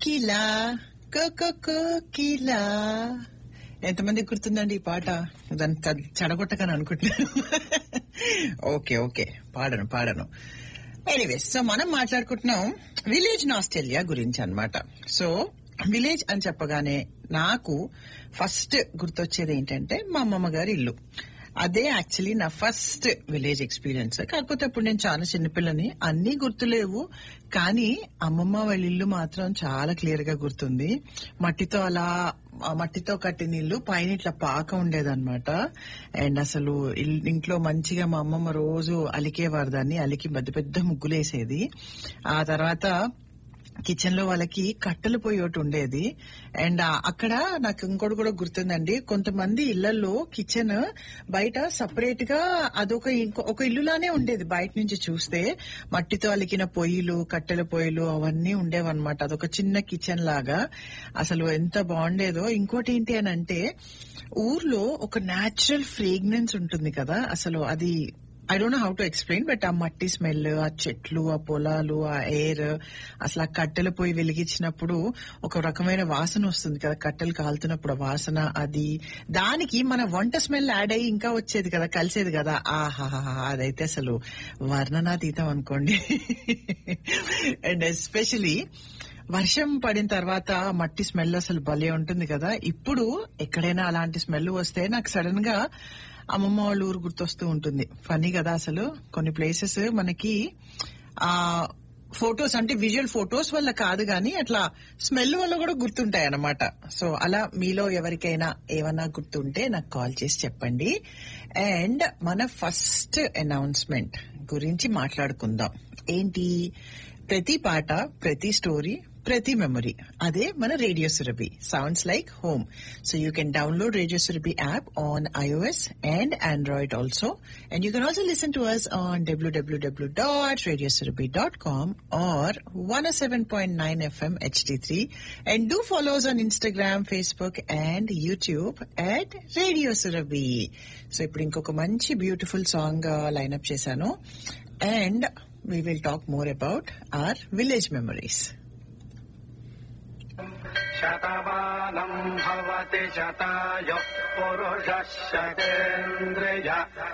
కోకిలా cocoa కోకిలా ఎంతమంది గుర్తుందండి ఈ పాట దాన్ని త- చెడగొట్టకని అనుకుంటున్నాను ఓకే ఓకే పాడను పాడను ఎనీవేస్ సో మనం మాట్లాడుకుంటున్నాం విలేజ్ నాస్టెలియా గురించి అన్నమాట సో విలేజ్ అని చెప్పగానే నాకు ఫస్ట్ గుర్తొచ్చేది ఏంటంటే మా అమ్మమ్మ గారి ఇల్లు అదే యాక్చువల్లీ నా ఫస్ట్ విలేజ్ ఎక్స్పీరియన్స్ కాకపోతే అప్పుడు నేను చాలా చిన్నపిల్లని అన్నీ గుర్తులేవు కానీ అమ్మమ్మ వాళ్ళ ఇల్లు మాత్రం చాలా క్లియర్ గా గుర్తుంది మట్టితో అలా ఆ మట్టితో కట్టిన ఇల్లు పైన ఇట్లా పాక ఉండేదన్నమాట అండ్ అసలు ఇల్- ఇంట్లో మంచిగా మా అమ్మమ్మ రోజు అలికేవారు దాన్ని అలికి పెద్ద పెద్ద ముగ్గులేసేది ఆ తర్వాత కిచెన్ లో వాళ్ళకి కట్టెలు పొయ్యి ఒకటి ఉండేది అండ్ ఆ- అక్కడ నాకు ఇంకోటి కూడా గుర్తుందండి కొంతమంది ఇళ్లలో కిచెన్ బయట సపరేట్ గా అదొక ఇంకో ఒక ఇల్లులానే ఉండేది బయట నుంచి చూస్తే మట్టితో అలికిన పొయ్యిలు కట్టెల పొయ్యిలు అవన్నీ ఉండేవన్నమాట అదొక చిన్న కిచెన్ లాగా అసలు ఎంత బాగుండేదో ఇంకోటి ఏంటి అని అంటే ఊర్లో ఒక న్యాచురల్ ఫ్రేగ్నెన్స్ ఉంటుంది కదా అసలు అది I don't know how to explain but ఆ మట్టి స్మెల్ ఆ చెట్లు ఆ పొలాలు ఆ ఎయిర్ అసలు ఆ కట్టెలు పోయి వెలిగించినప్పుడు ఒక రకమైన వాసన వస్తుంది కదా కట్టెలు కాలుతున్నప్పుడు ఆ వాసన అది దానికి మన వంట స్మెల్ యాడ్ అయ్యి ఇంకా వచ్చేది కదా కలిసేది కదా ఆహాహా అదైతే అసలు వర్ణనాతీతం అనుకోండి అండ్ ఎస్పెషలీ వర్షం పడిన తర్వాత ఆ మట్టి స్మెల్ అసలు భలే ఉంటుంది కదా ఇప్పుడు ఎక్కడైనా అలాంటి స్మెల్ వస్తే నాకు సడన్ గా అమ్మమ్మ వాళ్ళ ఊరు గుర్తొస్తూ ఉంటుంది ఫనీ కదా అసలు కొన్ని ప్లేసెస్ మనకి ఆ ఫొటోస్ అంటే విజువల్ ఫొటోస్ వల్ల కాదు గాని అట్లా స్మెల్ వల్ల కూడా గుర్తుంటాయి అన్నమాట సో అలా మీలో ఎవరికైనా ఏమన్నా గుర్తుంటే నాకు కాల్ చేసి చెప్పండి అండ్ మన ఫస్ట్ అనౌన్స్మెంట్ గురించి మాట్లాడుకుందాం ఏంటి ప్రతి పాట ప్రతి స్టోరీ ప్రతి మెమరీ అదే మన Radio Surabhi sounds like home so you can download Radio Surabhi app on iOS and Android also and you can also listen to us on W W W dot Radio Surabhi dot com R one seven point nine FM HD three and do follows on Instagram Facebook and YouTube at Radio Surabhi so ఇప్పుడు ఇంకొక మంచి beautiful song lineup చేశాను and we will talk more about our village memories. शतमानम् भवति शतायुः पुरुषः शतेन्द्रिय